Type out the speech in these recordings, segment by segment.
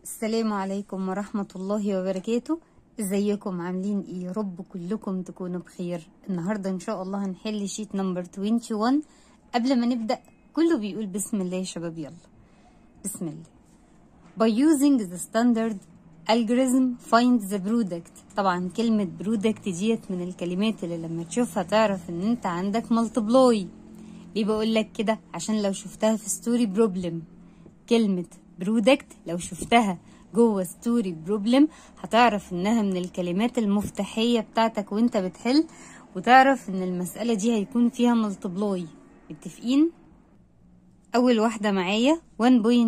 السلام عليكم ورحمة الله وبركاته ازيكم عاملين ايه يا رب كلكم تكونوا بخير النهاردة ان شاء الله هنحل شيت نمبر 21 قبل ما نبدأ كله بيقول بسم الله يا شباب يلا بسم الله by using the standard algorithm find the product طبعا كلمة product ديت من الكلمات اللي لما تشوفها تعرف ان انت عندك multiply ليه بقول لك كده عشان لو شفتها في ستوري بروبلم كلمة برودكت لو شفتها جوه ستوري بروبلم هتعرف انها من الكلمات المفتاحية بتاعتك وانت بتحل وتعرف ان المسألة دي هيكون فيها ملتبلاي متفقين اول واحدة معايا 1.74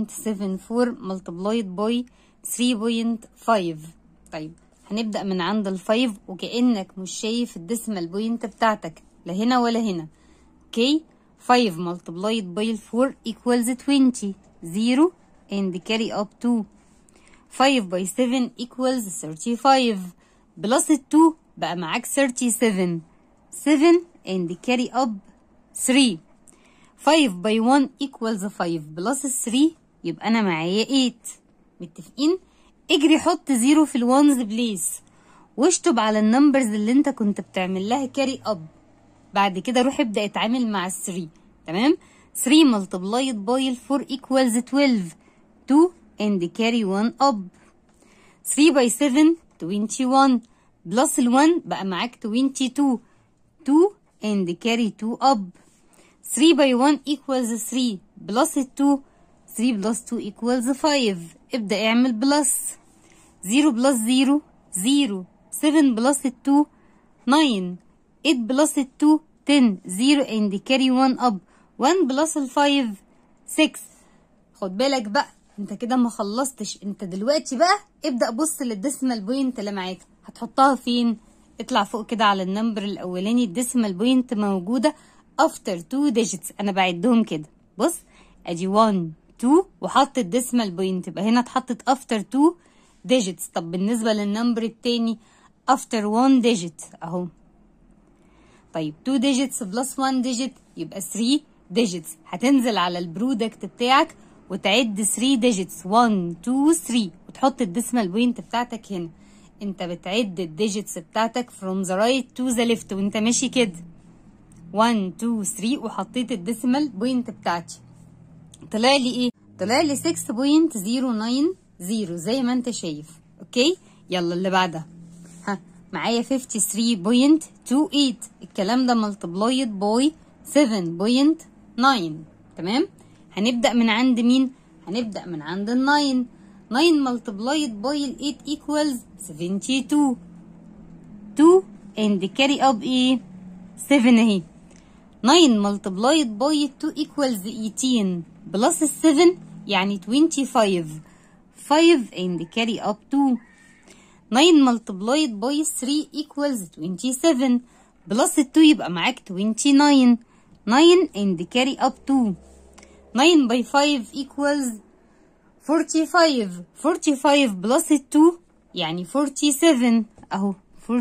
multiplied by 3.5 طيب هنبدأ من عند الفايف وكأنك مش شايف الديسمال بوينت بتاعتك لا هنا ولا هنا اوكي 5 multiplied by 4 equals 20 0 and carry up 2 5 by 7 equals 35 plus 2 بقى معاك 37 7 and carry up 3 5 by 1 equals 5 plus 3 يبقى أنا معايا 8 متفقين؟ اجري حط زيرو في الوانز بليس واشطب على النمبرز اللي انت كنت بتعمل لها كاري اب بعد كده روح ابدأ اتعامل مع ال 3 تمام 3 multiplied by 4 equals 12 2 and carry 1 up 3 by 7 21 plus ال 1 بقى معاك 22 2 and carry 2 up 3 by 1 equals 3 plus 2 3 plus 2 equals 5 ابدأ اعمل بلس 0 plus 0 0 7 plus 2 9 8 plus 2 10 0 and carry 1 up 1 plus 5 6 خد بالك بقى انت كده ما خلصتش انت دلوقتي بقى ابدأ بص للديسمال بوينت اللي معاك هتحطها فين اطلع فوق كده على النمبر الاولاني الديسمال بوينت موجودة افتر 2 digits انا بعدهم كده بص ادي 1 2 وحط الديسمال بوينت يبقى هنا اتحطت افتر 2 digits طب بالنسبة للنمبر التاني افتر 1 digit اهو طيب 2 digits بلس 1 digit يبقى 3 digits هتنزل على البرودكت بتاعك وتعد 3 digits 1 2 3 وتحط الديسمال بوينت بتاعتك هنا انت بتعد الديجيتس بتاعتك from the right to the left وانت ماشي كده 1 2 3 وحطيت الديسمال بوينت بتاعتي طلع لي ايه طلع لي 6.090 زي ما انت شايف اوكي يلا اللي بعدها ها معايا 53.28 الكلام ده ملتبلايد باي 7.9 تمام هنبدأ من عند مين هنبدأ من عند ال 9 9 ملتبلايد باي ال 8 equals 72 2 and carry up ايه 7 اهي 9 multiplied by 2 equals 18 plus 7 يعني 25 5 and carry up 2 9 multiplied by 3 equals 27 plus 2 يبقى معاك 29 9 and carry up 2 9 by 5 equals 45 45 plus 2 يعني 47 اهو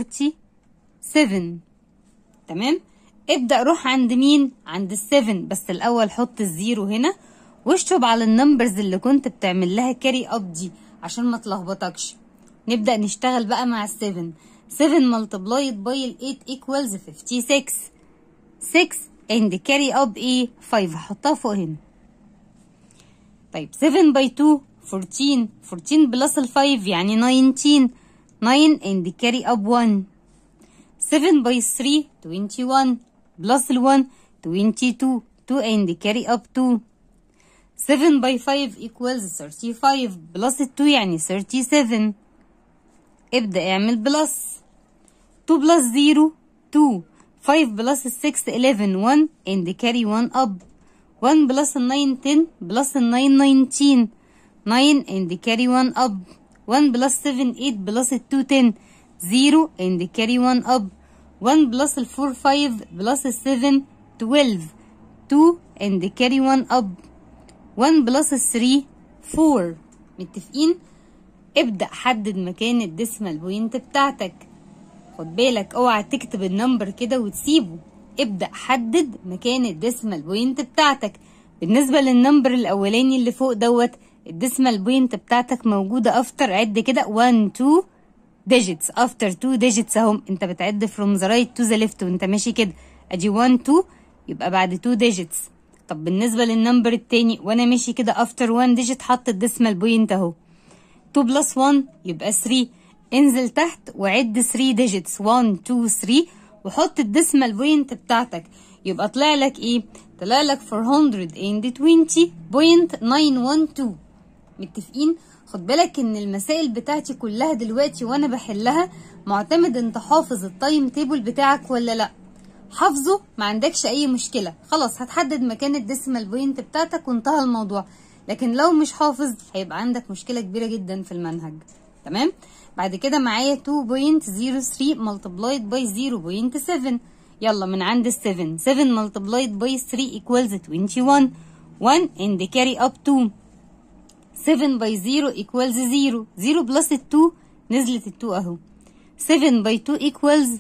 47 تمام ابدأ روح عند مين عند السفن بس الأول حط الزيرو هنا واشطب على النمبرز اللي كنت بتعمل لها كاري اب دي عشان ما تلخبطكش نبدأ نشتغل بقى مع السفن 7 multiplied by ال 8 equals 56 6 and carry up ايه 5 هحطها فوق هنا طيب 7 by 2 14 14 بلس ال 5 يعني 19 9 and carry up 1 7 by 3 21 plus 1 22 2 and carry up 2 7 by 5 equals 35 plus 2 يعني 37 ابدأ اعمل بلس 2 plus 0 2 5 plus 6 11 1 and carry 1 up 1 plus 9 10 plus 9 19 9 and carry 1 up 1 plus 7 8 plus 2 10 0 and carry 1 up 1 plus 4 5 plus 7 12 2 and carry 1 up 1 plus 3 4 متفقين ابدأ حدد مكان الديسمال بوينت بتاعتك خد بالك اوعى تكتب النمبر كده وتسيبه ابدأ حدد مكان الديسمال بوينت بتاعتك بالنسبة للنمبر الأولاني اللي فوق دوت الديسمال بوينت بتاعتك موجودة افتر عد كده 1 2 digits after 2 digits اهم انت بتعد from the right to the left وانت ماشي كده ادي 1 2 يبقى بعد 2 digits طب بالنسبة للنمبر التاني وانا ماشي كده after 1 digit حط الديسمال بوينت اهو 2 بلس 1 يبقى 3 انزل تحت وعد 3 digits 1 2 3 وحط الديسمال بوينت بتاعتك يبقى طلع لك ايه طلع لك 420.912 متفقين خد بالك ان المسائل بتاعتي كلها دلوقتي وانا بحلها معتمد انت حافظ التايم تيبل بتاعك ولا لا حافظه ما عندكش اي مشكله خلاص هتحدد مكان الديسمال بوينت بتاعتك وانتهى الموضوع لكن لو مش حافظ هيبقى عندك مشكله كبيره جدا في المنهج تمام بعد كده معايا 2.03 multiplied by 0.7 يلا من عند ال 7 7 multiplied by 3 equals 21 1 and carry up 2 7 by 0 equals 0 0 plus 2 نزلت ال 2 اهو 7 by 2 equals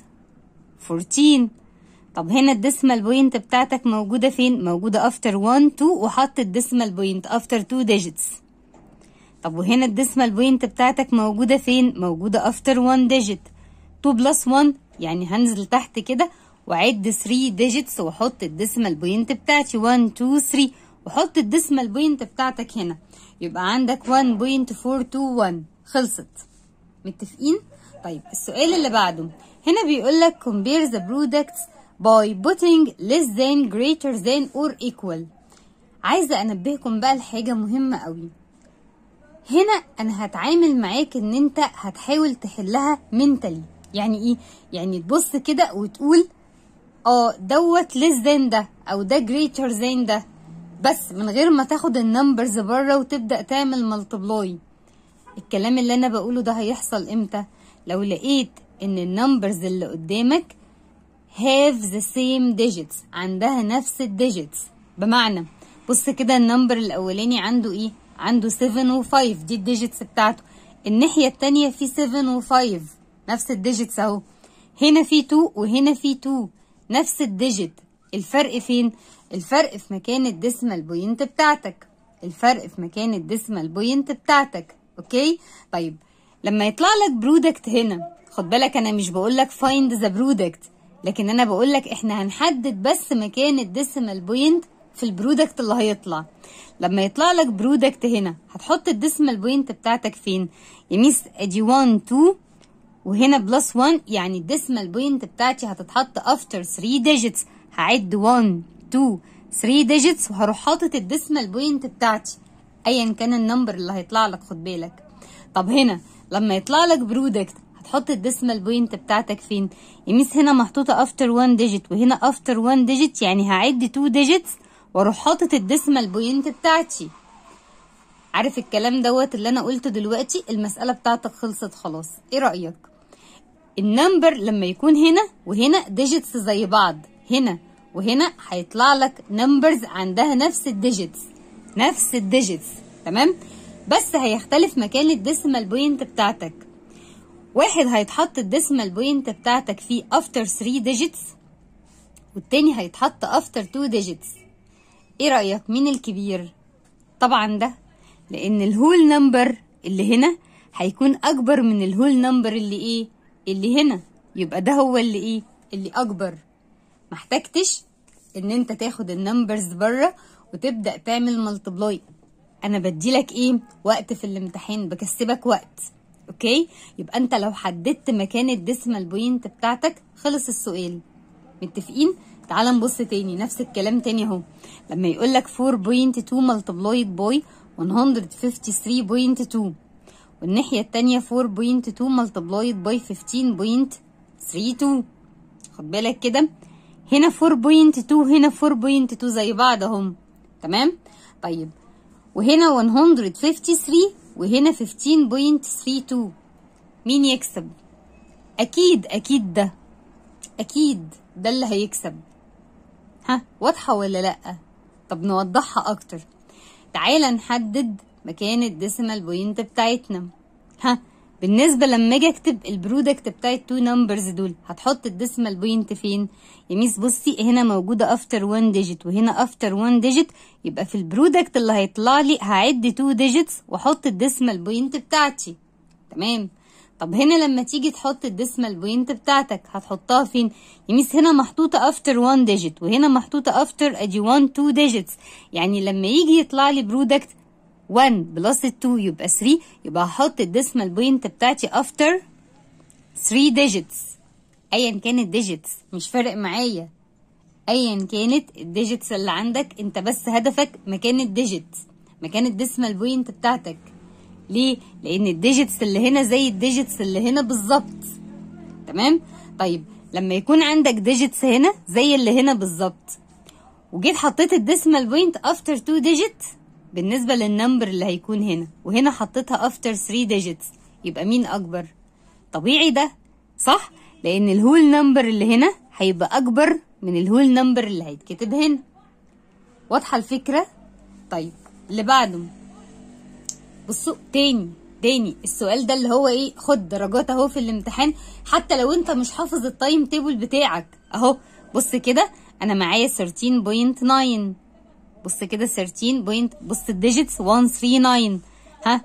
14 طب هنا الديسمال بوينت بتاعتك موجودة فين؟ موجودة after 1 2 وحط الديسمال بوينت after 2 digits طب وهنا الديسمال بوينت بتاعتك موجودة فين؟ موجودة after 1 digit 2 plus 1 يعني هنزل تحت كده وعد 3 digits واحط الديسمال بوينت بتاعتي 1 2 3 وحط الديسمال بوينت بتاعتك هنا يبقى عندك 1.421 خلصت متفقين؟ طيب السؤال اللي بعده هنا بيقول لك compare the products by putting less than greater than or equal عايزة أنبهكم بقى لحاجة مهمة قوي هنا أنا هتعامل معاك إن أنت هتحاول تحلها منتلي يعني إيه؟ يعني تبص كده وتقول اه دوت less than ده أو ده greater than ده بس من غير ما تاخد النمبرز بره وتبدأ تعمل ملتبلاي الكلام اللي أنا بقوله ده هيحصل إمتى؟ لو لقيت إن النمبرز اللي قدامك have the same digits عندها نفس الديجيتس بمعنى بص كده النمبر الاولاني عنده ايه عنده 7 و5 دي الديجيتس بتاعته الناحية التانية في 7 و5 نفس الديجيتس اهو هنا في 2 وهنا في 2 نفس الديجيت الفرق فين الفرق في مكان الديسمال بوينت بتاعتك الفرق في مكان الديسمال بوينت بتاعتك اوكي طيب لما يطلع لك برودكت هنا خد بالك انا مش بقول لك فايند ذا برودكت لكن انا بقول لك احنا هنحدد بس مكان الديسمال بوينت في البرودكت اللي هيطلع لما يطلع لك برودكت هنا هتحط الديسمال بوينت بتاعتك فين يميس ادي 1 2 وهنا بلس 1 يعني الديسمال بوينت بتاعتي هتتحط افتر 3 ديجيتس هعد 1 2 3 ديجيتس وهروح حاطط الديسمال بوينت بتاعتي ايا كان النمبر اللي هيطلع لك خد بالك طب هنا لما يطلع لك برودكت هتحط الديسمال بوينت بتاعتك فين يميس هنا محطوطه افتر 1 ديجيت وهنا افتر 1 ديجيت يعني هعد 2 ديجيتس واروح حاطط الديسمال بوينت بتاعتي عارف الكلام دوت اللي انا قلته دلوقتي المساله بتاعتك خلصت خلاص ايه رايك النمبر لما يكون هنا وهنا ديجيتس زي بعض هنا وهنا هيطلع لك نمبرز عندها نفس الديجيتس نفس الديجيتس تمام بس هيختلف مكان الديسمال بوينت بتاعتك واحد هيتحط الديسمال بوينت بتاعتك فيه افتر 3 ديجيتس والتاني هيتحط افتر 2 ديجيتس ايه رأيك مين الكبير طبعا ده لان الهول نمبر اللي هنا هيكون اكبر من الهول نمبر اللي ايه اللي هنا يبقى ده هو اللي ايه اللي اكبر محتاجتش ان انت تاخد النمبرز بره وتبدا تعمل ملتبلاي انا بديلك ايه وقت في الامتحان بكسبك وقت اوكي يبقى انت لو حددت مكان الديسمال بوينت بتاعتك خلص السؤال متفقين تعال نبص تاني نفس الكلام تاني اهو لما يقول لك 4.2 multiplied by 153.2 والناحية التانية 4.2 multiplied by 15.32 خد بالك كده هنا 4.2 هنا 4.2 زي بعض اهم تمام طيب وهنا 153 وهنا 15.32 مين يكسب اكيد اكيد ده اكيد ده اللي هيكسب ها واضحة ولا لأ طب نوضحها أكتر تعالى نحدد مكان الديسمال بوينت بتاعتنا ها بالنسبة لما اجي اكتب البرودكت بتاع التو نمبرز دول هتحط الديسمال بوينت فين يا ميس بصي هنا موجودة افتر 1 ديجيت وهنا افتر 1 ديجيت يبقى في البرودكت اللي هيطلع لي هعد 2 ديجيتس واحط الديسمال بوينت بتاعتي تمام طب هنا لما تيجي تحط الديسمال بوينت بتاعتك هتحطها فين يا ميس هنا محطوطة افتر 1 ديجيت وهنا محطوطة افتر ادي 1 2 ديجيتس يعني لما يجي يطلع لي برودكت 1 بلس 2 يبقى 3 يبقى هحط الديسمال بوينت بتاعتي افتر 3 ديجيتس ايا كانت ديجيتس مش فارق معايا ايا كانت الديجيتس اللي عندك انت بس هدفك مكان الديجيت مكان الديسمال بوينت بتاعتك ليه لان الديجيتس اللي هنا زي الديجيتس اللي هنا بالظبط تمام طيب لما يكون عندك ديجيتس هنا زي اللي هنا بالظبط وجيت حطيت الديسمال بوينت افتر 2 ديجيت بالنسبه للنمبر اللي هيكون هنا وهنا حطيتها افتر 3 ديجيتس يبقى مين اكبر طبيعي ده صح لان الهول نمبر اللي هنا هيبقى اكبر من الهول نمبر اللي هيتكتب هنا واضحه الفكره طيب اللي بعده بصوا تاني تاني السؤال ده اللي هو ايه خد درجات اهو في الامتحان حتى لو انت مش حافظ التايم تيبل بتاعك اهو بص كده انا معايا 13.9 بص كده 13 بوينت بص الديجيتس 139 ها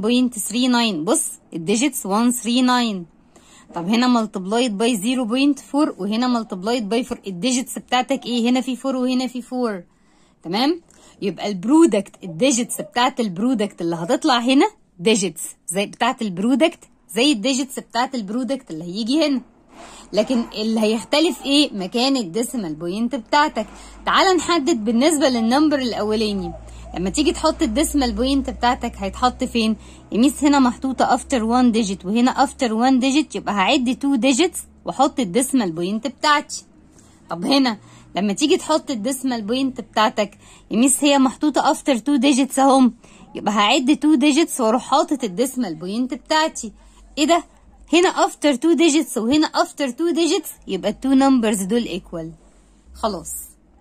1.39 بص الديجيتس 139 طب هنا ملتبلايد باي 0.4 وهنا ملتبلايد باي 4 الديجيتس بتاعتك ايه هنا في 4 وهنا في 4 تمام يبقى البرودكت الديجيتس بتاعت البرودكت اللي هتطلع هنا ديجيتس زي بتاعت البرودكت زي الديجيتس بتاعت البرودكت اللي هيجي هنا لكن اللي هيختلف ايه مكان الديسيمال بوينت بتاعتك تعال نحدد بالنسبه للنمبر الاولاني لما تيجي تحط الديسيمال بوينت بتاعتك هيتحط فين يميس هنا محطوطه افتر 1 ديجيت وهنا افتر 1 ديجيت يبقى هعد 2 ديجيتس واحط الديسيمال بوينت بتاعتي طب هنا لما تيجي تحط الديسيمال بوينت بتاعتك يميس هي محطوطه افتر 2 ديجيتس اهم يبقى هعد 2 ديجيتس واروح حاطط الديسيمال بوينت بتاعتي ايه ده هنا افتر 2 ديجيتس وهنا افتر 2 ديجيتس يبقى التو نمبرز دول ايكوال خلاص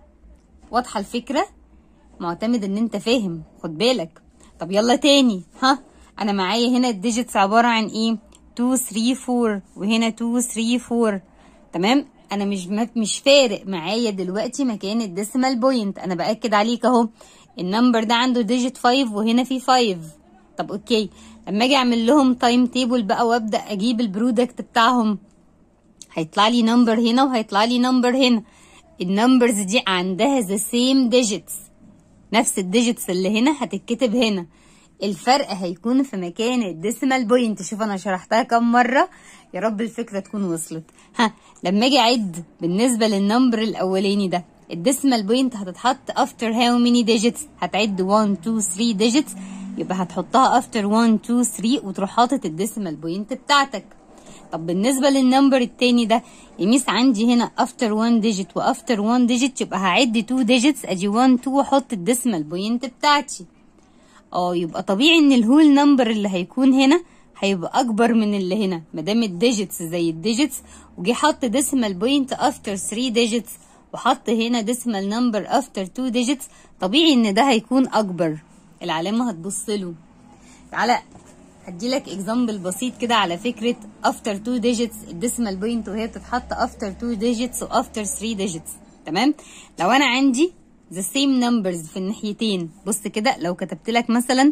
واضحه الفكره معتمد ان انت فاهم خد بالك طب يلا تاني ها انا معايا هنا الديجيتس عباره عن ايه 2 3 4 وهنا 2 3 4 تمام انا مش مش فارق معايا دلوقتي مكان الديسيمال بوينت انا باكد عليك اهو النمبر ده عنده ديجيت 5 وهنا في 5 طب اوكي لما اجي اعمل لهم تايم تيبل بقى وابدا اجيب البرودكت بتاعهم هيطلع لي نمبر هنا وهيطلع لي نمبر هنا النمبرز دي عندها ذا سيم ديجيتس نفس الديجيتس اللي هنا هتتكتب هنا الفرق هيكون في مكان الديسيمال بوينت شوف انا شرحتها كم مره يا رب الفكره تكون وصلت ها لما اجي اعد بالنسبه للنمبر الاولاني ده الديسيمال بوينت هتتحط افتر هاو ماني ديجيتس هتعد 1 2 3 ديجيتس يبقى هتحطها افتر 1 2 3 وتروح حاطط الديسيمال بوينت بتاعتك طب بالنسبة للنمبر التاني ده يميس عندي هنا افتر 1 ديجيت وافتر 1 ديجيت يبقى هعد 2 ديجيتس ادي 1 2 واحط الديسيمال بوينت بتاعتي اه يبقى طبيعي ان الهول نمبر اللي هيكون هنا هيبقى اكبر من اللي هنا مادام الديجيتس زي الديجيتس وجي حط ديسيمال بوينت افتر 3 ديجيتس وحط هنا ديسيمال نمبر افتر 2 ديجيتس طبيعي ان ده هيكون اكبر العلامه هتبص له تعالى هديلك اكزامبل بسيط كده على فكره افتر 2 ديجيتس الديسيمال بوينت وهي بتتحط افتر 2 ديجيتس وافتر 3 ديجيتس تمام لو انا عندي the same numbers في الناحيتين بص كده لو كتبت لك مثلا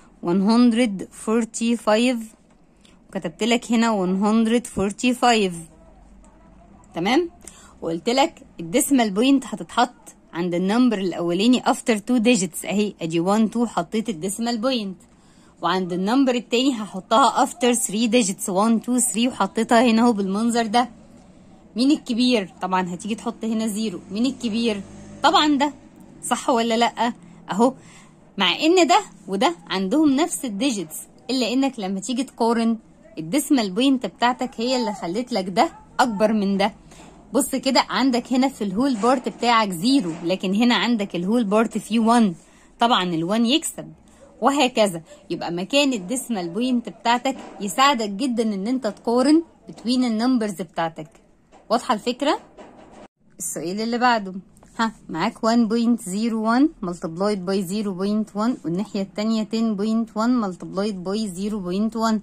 145 وكتبت لك هنا 145 تمام وقلت لك الديسيمال بوينت هتتحط عند النمبر الاولاني افتر 2 ديجيتس اهي ادي 1 2 حطيت الديسيمال بوينت وعند النمبر التاني هحطها افتر 3 ديجيتس 1 2 3 وحطيتها هنا اهو بالمنظر ده مين الكبير طبعا هتيجي تحط هنا زيرو مين الكبير طبعا ده صح ولا لا اهو مع ان ده وده عندهم نفس الديجيتس الا انك لما تيجي تقارن الديسمال بوينت بتاعتك هي اللي خلت لك ده اكبر من ده بص كده عندك هنا في الهول بارت بتاعك زيرو لكن هنا عندك الهول بارت فيه 1 طبعا ال1 يكسب وهكذا يبقى مكان الديسمال بوينت بتاعتك يساعدك جدا ان انت تقارن بين النمبرز بتاعتك واضحه الفكره السؤال اللي بعده ها معاك 1.01 multiplied by 0.1 والناحية التانية 10.1 multiplied by 0.1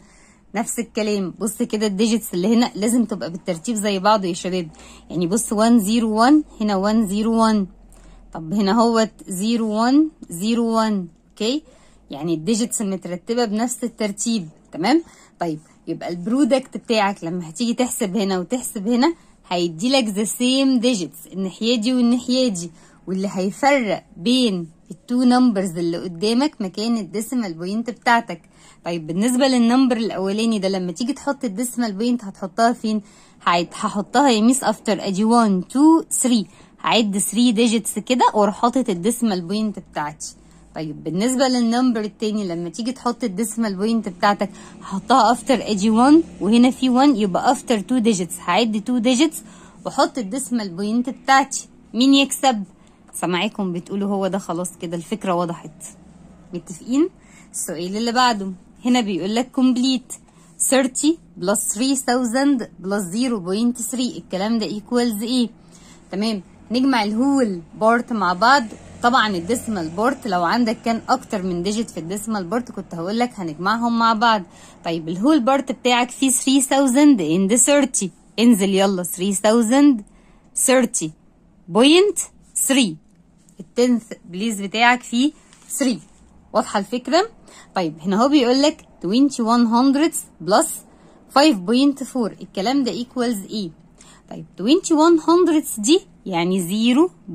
نفس الكلام بص كده الديجيتس اللي هنا لازم تبقى بالترتيب زي بعض يا شباب يعني بص 1 0 1 هنا 1 0 1 طب هنا هوت 0 1 0 1 اوكي يعني الديجيتس مترتبه بنفس الترتيب تمام طيب يبقى البرودكت بتاعك لما هتيجي تحسب هنا وتحسب هنا هيدي لك ذا سيم ديجيتس الناحيه دي والناحيه دي واللي هيفرق بين التو نمبرز اللي قدامك مكان الديسيمال بوينت بتاعتك طيب بالنسبه للنمبر الاولاني ده لما تيجي تحط الديسيمال بوينت هتحطها فين هحطها يا ميس افتر ادي 1 2 3 هعد 3 ديجيتس كده واروح حاطط الديسيمال بوينت بتاعتي طيب بالنسبه للنمبر التاني لما تيجي تحط الديسيمال بوينت بتاعتك هحطها افتر ادي 1 وهنا في 1 يبقى افتر 2 ديجيتس هعد 2 ديجيتس واحط الديسيمال بوينت بتاعتي مين يكسب سامعاكم بتقولوا هو ده خلاص كده الفكره وضحت متفقين السؤال اللي بعده هنا بيقول لك complete 30 بلس 3000 بلس 0.3 الكلام ده equals ايه تمام نجمع الهول بارت مع بعض طبعا الديسمال بارت لو عندك كان اكتر من ديجيت في الديسمال بارت كنت هقول لك هنجمعهم مع بعض طيب الهول بارت بتاعك فيه 3000 in the 30 انزل يلا 3000 30 بوينت 3 التنث بليز بتاعك فيه 3 واضحه الفكره طيب هنا هو بيقول لك 2100 بلس 5.4 الكلام ده equals ايه طيب 2100 دي يعني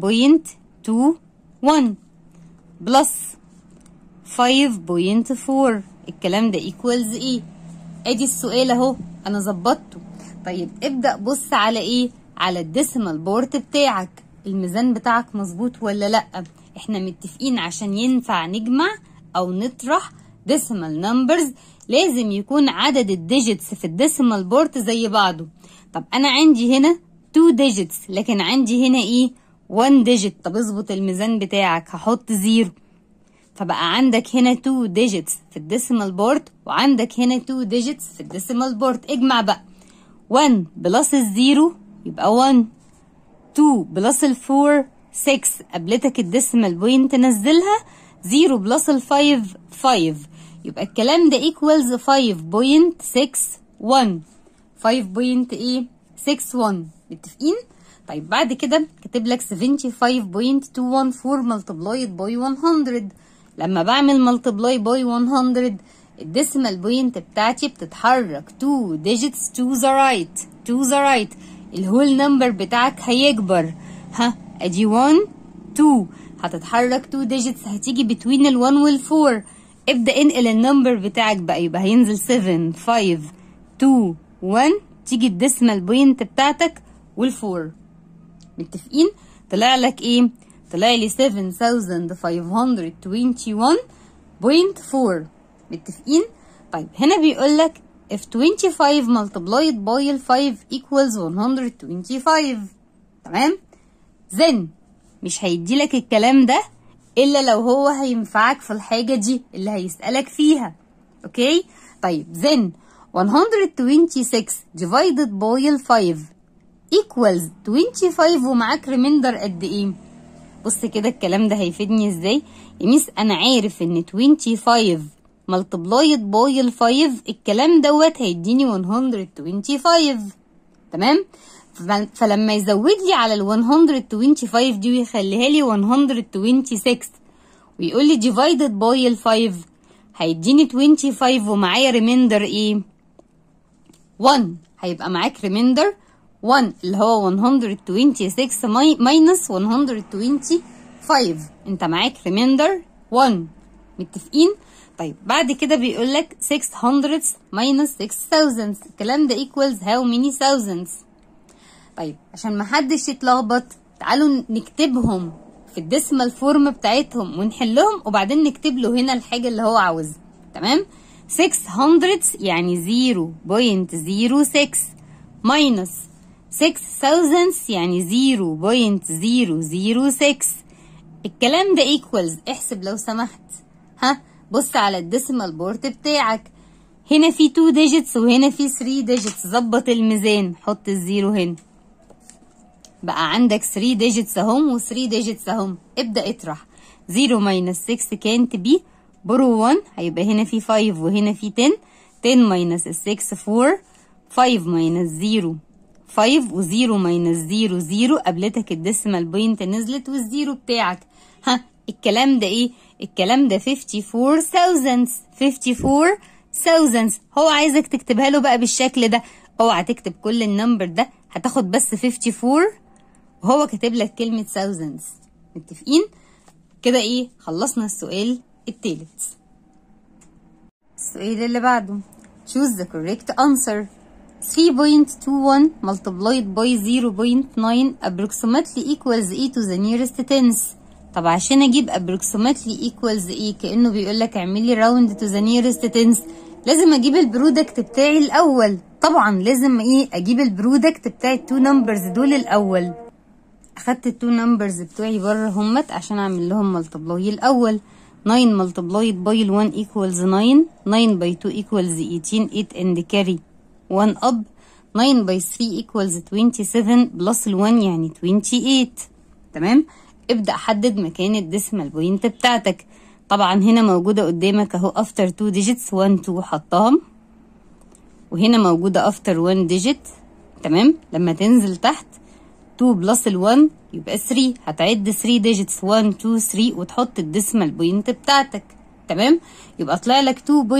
0.21 بلس 5.4 الكلام ده equals ايه ادي السؤال اهو انا ظبطته طيب ابدا بص على ايه على الديسيمال بورت بتاعك الميزان بتاعك مظبوط ولا لا احنا متفقين عشان ينفع نجمع او نطرح ديسيمال نمبرز لازم يكون عدد الديجيتس في الديسيمال بورت زي بعضه طب انا عندي هنا 2 ديجيتس لكن عندي هنا ايه 1 ديجيت طب اظبط الميزان بتاعك هحط زيرو فبقى عندك هنا 2 ديجيتس في الديسيمال بورت وعندك هنا 2 ديجيتس في الديسيمال بورت اجمع بقى 1 بلس الزيرو يبقى 1 2 بلس ال 4 6 قابلتك الديسيمال بوينت نزلها 0 بلس ال 5 5 يبقى الكلام ده equals 5.61 5. ايه 61 متفقين طيب بعد كده كاتب لك 75.214 multiplied by 100 لما بعمل multiply by 100 الديسيمال بوينت بتاعتي بتتحرك 2 digits to the right to the right الهول نمبر بتاعك هيكبر ها ادي 1 2 هتتحرك 2 digits هتيجي between ال 1 وال 4 ابدا انقل النمبر بتاعك بقى يبقى هينزل 7 5 2 1 تيجي الديسمال بوينت بتاعتك والفور متفقين طلع لك ايه طلع لي 7521.4 متفقين طيب هنا بيقول لك if 25 multiplied by ال 5 equals 125 تمام then مش هيدي لك الكلام ده الا لو هو هينفعك في الحاجه دي اللي هيسالك فيها اوكي طيب then 126 divided by ال 5 equals 25 ومعاك ريميندر قد ايه بص كده الكلام ده هيفيدني ازاي يا ميس انا عارف ان 25 multiplied by ال 5 الكلام دوت هيديني 125 تمام فلما يزود لي على ال 125 دي ويخليها لي 126 ويقول لي divided by ال 5 هيديني 25 ومعايا ريميندر ايه 1 هيبقى معاك ريميندر 1 اللي هو 126 ماينس 125 انت معاك ريميندر 1 متفقين طيب بعد كده بيقول لك 600 minus 6000 الكلام ده equals how many thousands طيب عشان محدش يتلخبط تعالوا نكتبهم في الديسمال فورم بتاعتهم ونحلهم وبعدين نكتب له هنا الحاجة اللي هو عاوزها تمام 600 يعني 0.06 minus 6000 يعني 0.006 الكلام ده equals احسب لو سمحت ها بص على الديسيمال بورت بتاعك هنا في 2 ديجيتس وهنا في 3 ديجيتس ظبط الميزان حط الزيرو هنا بقى عندك 3 ديجيتس اهم و3 ديجيتس اهم ابدا اطرح 0 ماينس 6 كانت بي برو 1 هيبقى هنا في 5 وهنا في 10 10 minus 6 4 5 minus 0 5 و 0 minus 0 0 قابلتك الديسيمال بوينت نزلت والزيرو بتاعك ها الكلام ده ايه الكلام ده 54 thousands 54 thousands هو عايزك تكتبها له بقى بالشكل ده اوعى تكتب كل النمبر ده هتاخد بس 54 وهو كاتب لك كلمة thousands متفقين كده ايه خلصنا السؤال التالت السؤال اللي بعده choose the correct answer 3.21 multiplied by 0.9 approximately equals e to the nearest tens طب عشان اجيب approximately equals ايه كأنه بيقول لك اعملي round to the nearest tens لازم اجيب البرودكت بتاعي الاول طبعا لازم ايه اجيب البرودكت بتاع التو نمبرز دول الاول اخدت التو نمبرز بتوعي بره همت عشان اعمل لهم ملتبلاي الاول 9 multiplied by 1 equals 9 9 by 2 equals 18 8 and carry 1 up 9 by 3 equals 27 plus ال 1 يعني 28 تمام ابدأ حدد مكان الديسمال بوينت بتاعتك طبعا هنا موجودة قدامك اهو after 2 digits 1 2 حطهم وهنا موجودة after 1 digit تمام لما تنزل تحت 2 بلس ال 1 يبقى 3 هتعد 3 digits 1 2 3 وتحط الديسمال بوينت بتاعتك تمام يبقى طلع لك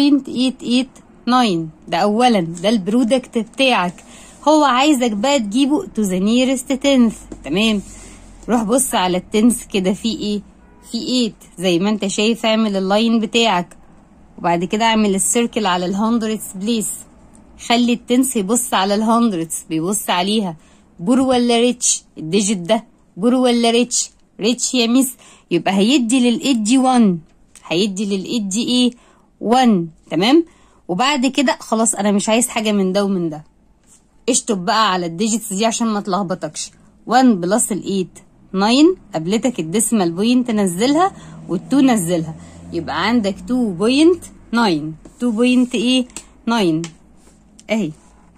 2.889 ده اولا ده البرودكت بتاعك هو عايزك بقى تجيبه to the nearest tenth تمام روح بص على التنس كده في ايه في 8 زي ما انت شايف اعمل اللاين بتاعك وبعد كده اعمل السيركل على الهندردز بليس خلي التنس يبص على الهندردز بيبص عليها بور ولا ريتش الديجيت ده بور ولا ريتش ريتش يا ميس يبقى هيدي للايدج 1 هيدي للايدج ايه 1 تمام وبعد كده خلاص انا مش عايز حاجه من ده ومن ده اشطب بقى على الديجيتس دي عشان ما تلخبطكش 1 بلس ال 8 9 قابلتك الديسمال بوينت نزلها وال2 نزلها يبقى عندك 2.9 2 بوينت ايه 9 اهي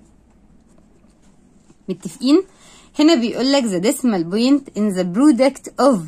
متفقين هنا بيقول لك the decimal point in the product of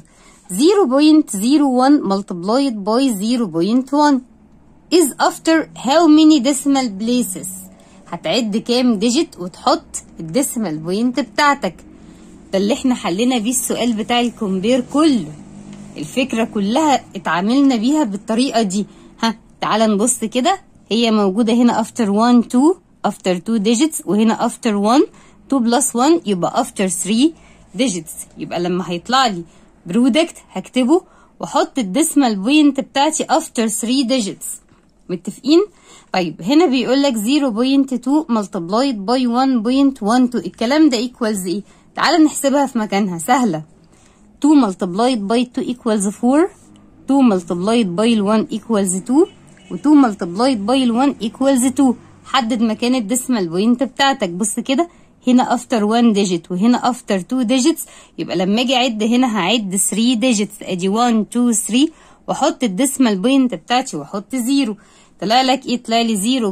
0.01 multiplied by 0.1 is after how many decimal places هتعد كام ديجيت وتحط الديسمال بوينت بتاعتك ده اللي احنا حلينا بيه السؤال بتاع الكومبير كله الفكرة كلها اتعاملنا بيها بالطريقة دي ها تعال نبص كده هي موجودة هنا after 1 2 after 2 digits وهنا after 1 2 plus 1 يبقى after 3 digits يبقى لما هيطلع لي برودكت هكتبه واحط الديسمال بوينت بتاعتي after 3 digits متفقين طيب هنا بيقول لك 0.2 multiplied by 1.12 الكلام ده equals ايه تعال نحسبها في مكانها سهلة 2 multiplied by 2 equals 4 2 multiplied by 1 equals 2 و 2 multiplied by 1 equals 2 حدد مكان الديسمال بوينت بتاعتك بص كده هنا after 1 digit وهنا after 2 digits يبقى لما اجي اعد هنا هعد 3 digits ادي 1 2 3 واحط الديسمال بوينت بتاعتي واحط 0 طلع لك ايه طلع لي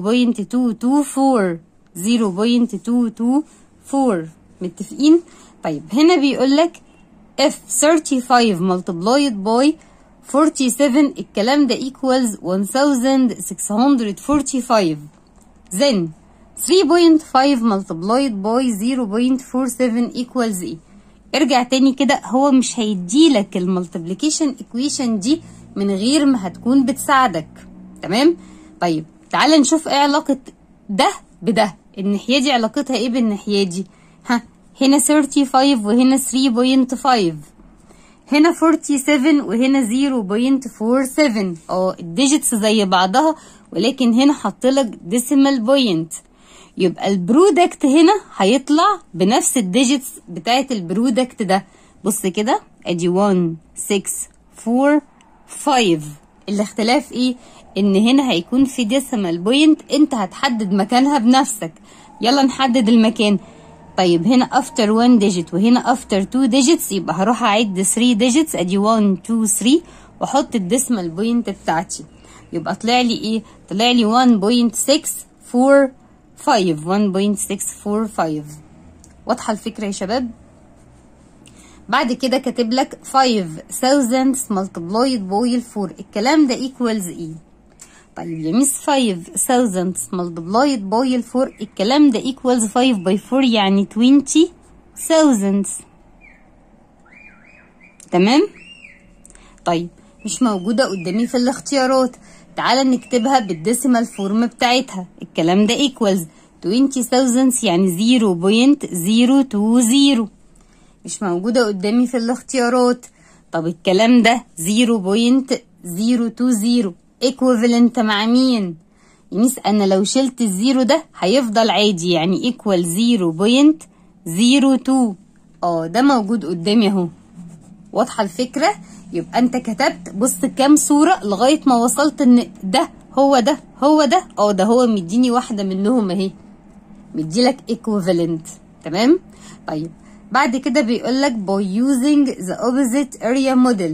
0.224 0.224 متفقين طيب هنا بيقول لك if 35 multiplied by 47 الكلام ده equals 1645 then 3.5 multiplied by 0.47 equals ايه ارجع تاني كده هو مش هيديلك المالتيبليكيشن ايكويشن دي من غير ما هتكون بتساعدك تمام طيب تعال نشوف ايه علاقة ده بده الناحية دي علاقتها ايه بالناحية دي ها هنا 35 وهنا 3.5 هنا 47 وهنا 0.47 اه الديجيتس زي بعضها ولكن هنا حطلك ديسيمال بوينت يبقى البرودكت هنا هيطلع بنفس الديجيتس بتاعت البرودكت ده بص كده ادي 1 6 4 5 الاختلاف ايه ان هنا هيكون في ديسيمال بوينت انت هتحدد مكانها بنفسك يلا نحدد المكان طيب هنا after 1 digit وهنا after 2 digits يبقى هروح اعد 3 digits ادي 1 2 3 واحط الديسمال بوينت بتاعتي يبقى طلع لي ايه طلع لي 1.645 1.645 واضحه الفكره يا شباب بعد كده كاتب لك 5 thousands multiplied by 4 الكلام ده equals ايه طيب يا ميس 5 thousandths multiplied by الفور الكلام ده equals 5 by 4 يعني 20 thousandths تمام طيب مش موجودة قدامي في الاختيارات تعالى نكتبها بالديسيمال فورم بتاعتها الكلام ده equals 20 thousandths يعني 0.020 مش موجودة قدامي في الاختيارات طب الكلام ده 0.020 equivalent مع مين؟ يميس أنا لو شلت الزيرو ده هيفضل عادي يعني equal 0.02 اه ده موجود قدامي اهو واضحة الفكرة؟ يبقى انت كتبت بص كام صورة لغاية ما وصلت ان ده هو ده هو ده اه ده هو مديني واحدة منهم اهي مديلك equivalent تمام؟ طيب بعد كده بيقولك by using the opposite area model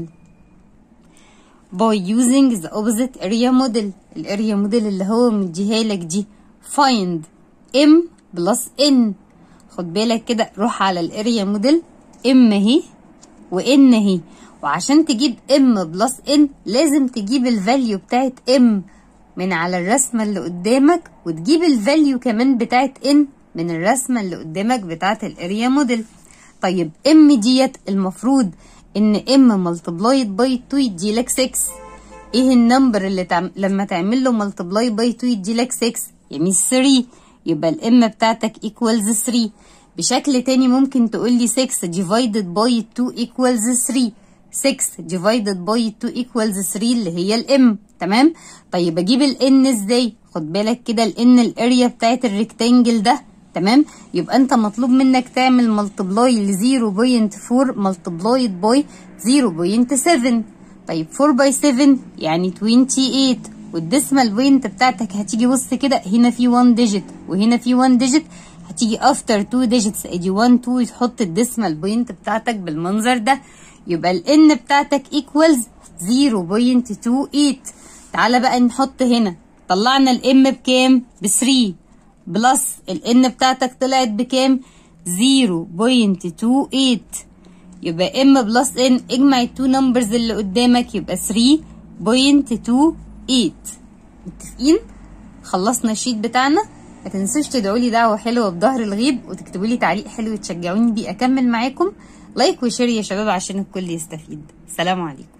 by using the opposite area model الاريا موديل اللي هو مديها لك دي find m plus n خد بالك كده روح على الاريا موديل m اهي وان اهي وعشان تجيب m بلس n لازم تجيب الفاليو بتاعت m من على الرسمة اللي قدامك وتجيب الفاليو كمان بتاعت n من الرسمة اللي قدامك بتاعت الاريا موديل طيب m ديت المفروض ان m ملتبلايد باي 2 يديلك 6 ايه النمبر اللي تعم... لما تعمل له ملتبلاي باي 2 يديلك 6 يعني 3 يبقى الام بتاعتك equals 3 بشكل تاني ممكن تقول لي 6 divided by 2 equals 3 6 divided by 2 equals 3 اللي هي الام تمام طيب اجيب الان ازاي خد بالك كده الان الاريا بتاعت الريكتانجل ده تمام يبقى انت مطلوب منك تعمل ملتبلاي ل 0.4 ملتبلايد باي 0.7 طيب 4 باي 7 يعني 28 والديسمال بوينت بتاعتك هتيجي بص كده هنا في 1 ديجيت وهنا في 1 ديجيت هتيجي افتر 2 ديجيتس ادي 1 2 تحط الديسمال بوينت بتاعتك بالمنظر ده يبقى الان بتاعتك ايكوالز 0.28 تعالى بقى نحط هنا طلعنا الام بكام ب 3 بلس الان بتاعتك طلعت بكام 0.28 يبقى ام بلس ان اجمع التو نمبرز اللي قدامك يبقى 3.28 متفقين خلصنا الشيت بتاعنا ما تنسوش تدعوا لي دعوه حلوه بظهر الغيب وتكتبوا لي تعليق حلو تشجعوني بيه اكمل معاكم لايك وشير يا شباب عشان الكل يستفيد سلام عليكم